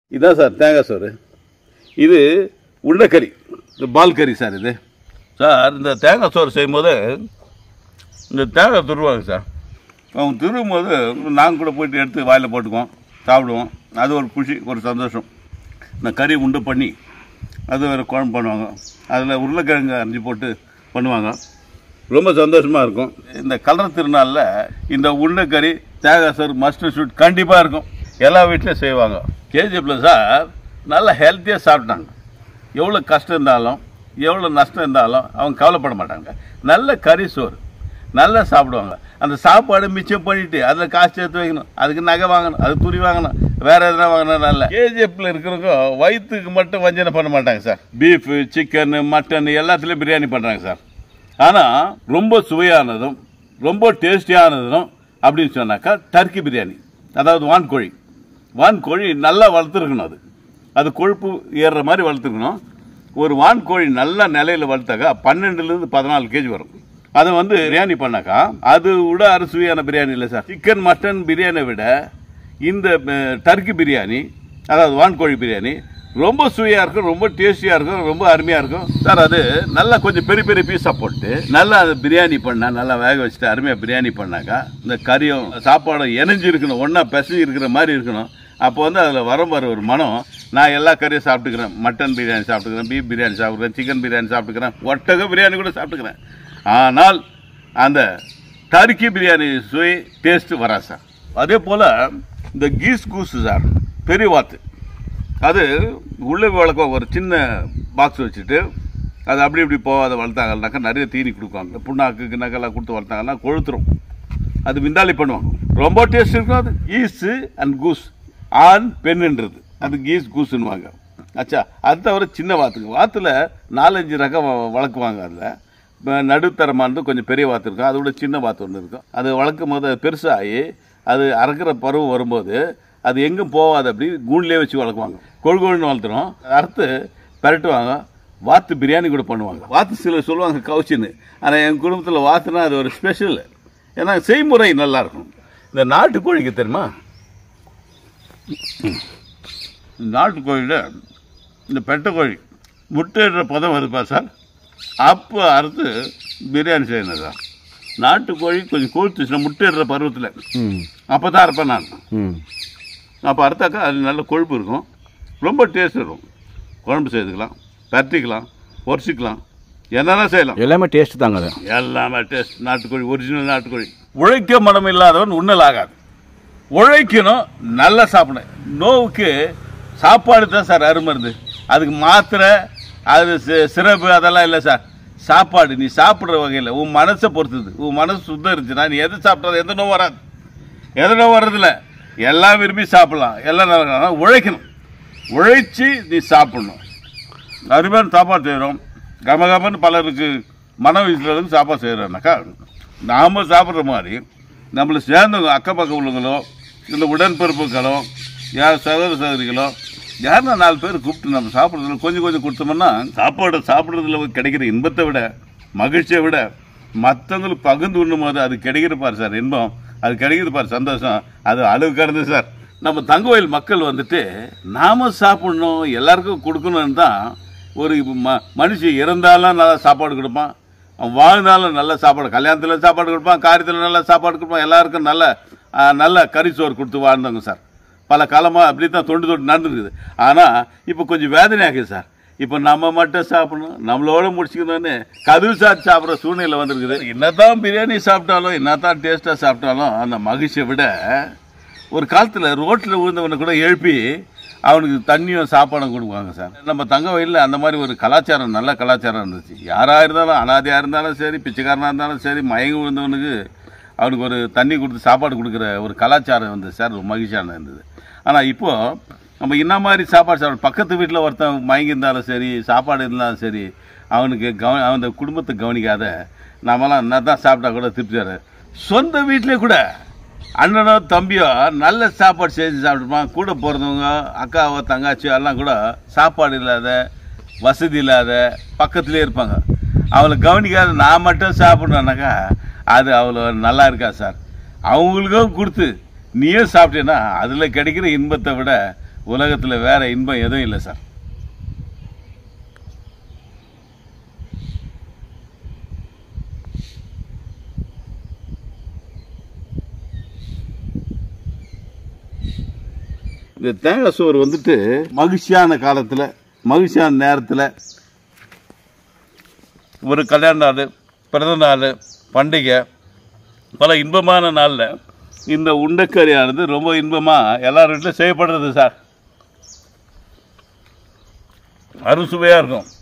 இதான் சார் தேங்காய் சோறு இது உருளைக்கறி இந்த பால் கறி சார் இது சார் இந்த தேங்காய் சோறு செய்யும்போது இந்த தேங்காய் துருவாங்க சார் அவங்க துருவும் போது நாங்கள் கூட போயிட்டு எடுத்து வாயில் போட்டுக்குவோம் சாப்பிடுவோம் அது ஒரு குஷி ஒரு சந்தோஷம் இந்த கறி உண்டு பண்ணி அது ஒரு குழம்பு பண்ணுவாங்க அதில் உருளைக்கிழங்கு அரிஞ்சு போட்டு பண்ணுவாங்க ரொம்ப சந்தோஷமாக இருக்கும் இந்த கலர் திருநாளில் இந்த உருளைக்கறி தேங்காய் சோறு மஸ்ட் ஷூட் கண்டிப்பாக இருக்கும் எல்லா வீட்லையும் செய்வாங்க கேஜிஎஃப்ல சார் நல்லா ஹெல்த்தியாக சாப்பிட்டாங்க எவ்வளோ கஷ்டம் இருந்தாலும் எவ்வளோ நஷ்டம் இருந்தாலும் அவங்க கவலைப்பட மாட்டாங்க நல்ல கறி சோறு நல்லா சாப்பிடுவாங்க அந்த சாப்பாடு மிச்சம் பண்ணிட்டு அதில் காசு சேர்த்து வைக்கணும் அதுக்கு நகை வாங்கணும் அது துணி வாங்கணும் வேற எதனா வாங்கணும் நல்ல கேஜிஎஃப்ல இருக்கிறவங்க வயிற்றுக்கு மட்டும் வஞ்சனை பண்ண மாட்டாங்க சார் பீஃப் சிக்கன் மட்டன் எல்லாத்துலேயும் பிரியாணி பண்ணுறாங்க சார் ஆனால் ரொம்ப சுவையானதும் ரொம்ப டேஸ்டியானதும் அப்படின்னு சொன்னாக்கா டர்க்கி பிரியாணி அதாவது வான்கோழி வான்கோழி நல்லா வளர்த்துருக்கணும் அது அது கொழுப்பு ஏறுற மாதிரி வளர்த்துக்கணும் ஒரு வான்கோழி நல்ல நிலையில் வளர்த்தாக்கா பன்னெண்டுலேருந்து பதினாலு கேஜி வரும் அதை வந்து பிரியாணி பண்ணாக்கா அது விட அறுசுவையான பிரியாணி இல்லை சார் சிக்கன் மட்டன் பிரியாணியை விட இந்த அஹ், டர்க்கி பிரியாணி அதாவது வான்கோழி பிரியாணி ரொம்ப சுவையாக இருக்கும் ரொம்ப டேஸ்டியாக இருக்கும் ரொம்ப அருமையாக இருக்கும் சார் அது நல்லா கொஞ்சம் பெரிய பெரிய பீஸாக போட்டு நல்லா அது பிரியாணி பண்ணா நல்லா வேக வச்சுட்டு அருமையாக பிரியாணி பண்ணாக்கா இந்த கறியும் சாப்பாடும் இணைஞ்சு இருக்கணும் ஒன்றா பிசைஞ்சு இருக்கிற மாதிரி இருக்கணும் அப்போ வந்து அதில் வரும் வர ஒரு மனம் நான் எல்லா கறியும் சாப்பிட்டுக்கிறேன் மட்டன் பிரியாணி சாப்பிட்டுக்கிறேன் பீஃப் பிரியாணி சாப்பிட்டுக்கிறேன் சிக்கன் பிரியாணி சாப்பிட்டுக்கிறேன் ஒட்டக பிரியாணி கூட சாப்பிட்டுக்கிறேன் ஆனால் அந்த டர்க்கி பிரியாணி சுவை டேஸ்ட் வராது சார் அதே போல் இந்த கீஸ் கூசு சார் பெரிய வாத்து அது உள்ளே வளர்க்க ஒரு சின்ன பாக்ஸ் வச்சுட்டு அது அப்படி இப்படி போகாத வளர்த்தாங்கன்னாக்கா நிறைய தீனி கொடுப்பாங்க புண்ணாக்கு கிண்ணக்கெல்லாம் கொடுத்து வளர்த்தாங்கன்னா கொழுத்துரும் அது விந்தாளி பண்ணுவாங்க ரொம்ப டேஸ்ட் இருக்கும் அது ஈஸு அண்ட் கூஸ் ஆண் பெண்ணுன்றது அது கீஸ் கூஸுன்னுவாங்க அச்சா அது தவிர சின்ன வாத்துங்க வாத்தில் நாலஞ்சு ரகம் வ- வளர்க்குவாங்க அதில் நடுத்தரமானது கொஞ்சம் பெரிய வாத்து இருக்கும் அதோட சின்ன வாத்து ஒன்று இருக்கும் அது வளர்க்கும் போது அது பெருசாகி அது அறுக்கிற பருவம் வரும்போது அது எங்கும் போகாது அப்படி கூண்டிலே வச்சு வளர்க்குவாங்க கொழு கொழுன்னு வளர்த்துரும் அறுத்து பரட்டுவாங்க வாத்து பிரியாணி கூட பண்ணுவாங்க வாத்து சிலர் சொல்லுவாங்க கவுச்சின்னு ஆனால் எங்கள் குடும்பத்தில் வாத்துனா அது ஒரு ஸ்பெஷல் ஏன்னா செய்முறை நல்லா இருக்கும் இந்த நாட்டுக்கோழிக்கு தெரியுமா இந்த நாட்டுக்கோழியில் இந்த பெட்டைக்கோழி முட்டையிடுற பதம் வருப்பா சார் அப்போ அறுத்து பிரியாணி செய்யணும் சார் நாட்டுக்கோழி கொஞ்சம் கொழுத்துச்சுன்னா முட்டையிடுற பருவத்தில் ம் அப்போ தான் அறுப்பேன் நான் ம் அப்போ அறுத்தாக்கா அது நல்ல கொழுப்பு இருக்கும் ரொம்ப டேஸ்ட் இருக்கும் குழம்பு செய்துக்கலாம் பரட்டிக்கலாம் பொரிச்சிக்கலாம் என்னென்ன செய்யலாம் எல்லாமே டேஸ்ட் தாங்க அது எல்லாமே டேஸ்ட் நாட்டுக்கோழி ஒரிஜினல் நாட்டுக்கோழி உழைக்க மனம் இல்லாதவன் உண்ணல் ஆகாது உழைக்கணும் நல்லா சாப்பிடணும் நோவுக்கு சாப்பாடு தான் சார் அருமருந்து அதுக்கு மாத்திரை அது சி- சிறப்பு அதெல்லாம் இல்லை சார் சாப்பாடு நீ சாப்பிட்ற வகையில் உன் மனசை பொறுத்தது உன் மனசு சுத்தம் இருந்துச்சுன்னா நீ எது சாப்பிட்டாலும் எந்த நோவும் வராது எந்த நோவும் வர்றதில்ல எல்லாம் விரும்பி சாப்பிடலாம் எல்லாம் நல்லா இருக்கணும். ஆனா உழைக்கணும் உழைச்சி நீ சாப்பிடணும் அருமையான சாப்பாடு செய்கிறோம் கமகமன்னு பலருக்கு மன வீட்டிலேருந்து சாப்பாடு செய்கிறோம்னாக்கா நாம் சாப்பிட்ற மாதிரி நம்மளை சேர்ந்தவங்க அக்கம் பக்கம் உள்ளவங்களோ இல்லை உடன்பிறப்புகளோ யார் சகோதர சகோதரிகளோ யாருன்னா நாலு பேர் கூப்பிட்டு நம்ம சாப்பிட்றதுல கொஞ்சம் கொஞ்சம் கொடுத்தோம்னா சாப்பாடு சாப்பிட்றதுல கிடைக்கிற இன்பத்தை விட மகிழ்ச்சியை விட மற்றவங்களுக்கு பகிர்ந்து உண்ணும் போது அது கிடைக்கிற பாரு சார் இன்பம் அது கிடைக்கிற பாரு சந்தோஷம் அது அளவு கடந்து சார் நம்ம தங்கவயல் மக்கள் வந்துட்டு நாம சாப்பிடணும் எல்லாருக்கும் கொடுக்கணும்னு தான் ஒரு ம மனுஷன் இறந்தாலும் நல்லா சாப்பாடு கொடுப்பான் அவன் வாழ்ந்தாலும் நல்ல சாப்பாடு கல்யாணத்தில் சாப்பாடு கொடுப்பான் காரியத்தில் நல்ல சாப்பாடு கொடுப்பான் எல்லாருக்கும் நல்ல ஆ, நல்ல கறிச்சோறு கொடுத்து வாழ்ந்தவங்க சார் பல காலமாக அப்படி தான் தொண்டு தொண்டு நடந்துருக்குது ஆனால் இப்போ கொஞ்சம் வேதனையாகுது சார் இப்போ நம்ம மட்டும் சாப்பிடணும் நம்மளோட முடிச்சுக்கணும்னு கதவு சாப்பிட்டு சாப்பிட்ற சூழ்நிலை வந்திருக்குது என்னதான் பிரியாணி சாப்பிட்டாலும் என்னதான் டேஸ்ட்டாக சாப்பிட்டாலும் அந்த மகிழ்ச்சியை விட ஒரு காலத்தில் ரோட்டில் விழுந்தவனை கூட எழுப்பி அவனுக்கு தண்ணியும் சாப்பாடும் கொடுப்பாங்க சார் நம்ம தங்க வயலில் அந்த மாதிரி ஒரு கலாச்சாரம் நல்ல கலாச்சாரம் இருந்துச்சு யாராக இருந்தாலும் அனாதையாக இருந்தாலும் சரி பிச்சைக்காரனாக இருந்தாலும் சரி மயங்கி விழுந்தவனுக்கு அவனுக்கு ஒரு தண்ணி கொடுத்து சாப்பாடு கொடுக்குற ஒரு கலாச்சாரம் வந்து சார் ரொம்ப மகிழ்ச்சியான இருந்தது ஆனால் இப்போது நம்ம என்ன மாதிரி சாப்பாடு சாப்பிட பக்கத்து வீட்டில் ஒருத்தன் மயங்கி இருந்தாலும் சரி சாப்பாடு இருந்தாலும் சரி அவனுக்கு கவ அந்த குடும்பத்தை கவனிக்காத நாமெல்லாம் என்ன தான் சாப்பிட்டா கூட திருப்தியாரு சொந்த வீட்டிலே கூட அண்ணனோ தம்பியோ நல்ல சாப்பாடு செஞ்சு சாப்பிட்டுப்பான் கூட பிறந்தவங்க அக்காவோ தங்காச்சியோ எல்லாம் கூட சாப்பாடு இல்லாத வசதி இல்லாத பக்கத்துலேயே இருப்பாங்க அவளை கவனிக்காத நான் மட்டும் சாப்பிட்றேன்னாக்கா அது அவ்வளோ நல்லா இருக்கா சார் அவங்களுக்கும் கொடுத்து நீயும் சாப்பிட்டேன்னா அதில் கிடைக்கிற இன்பத்தை விட உலகத்தில் வேற இன்பம் எதுவும் இல்லை சார் இந்த தேங்காய் சோறு வந்துட்டு மகிழ்ச்சியான காலத்தில் மகிழ்ச்சியான நேரத்தில் ஒரு கல்யாண நாள் பிறந்த நாள் பண்டிகை பல இன்பமான நாளில் இந்த உண்டைக்கறியானது ரொம்ப இன்பமாக எல்லார் வீட்டிலும் செய்யப்படுறது சார் அறுசுவையாக இருக்கும்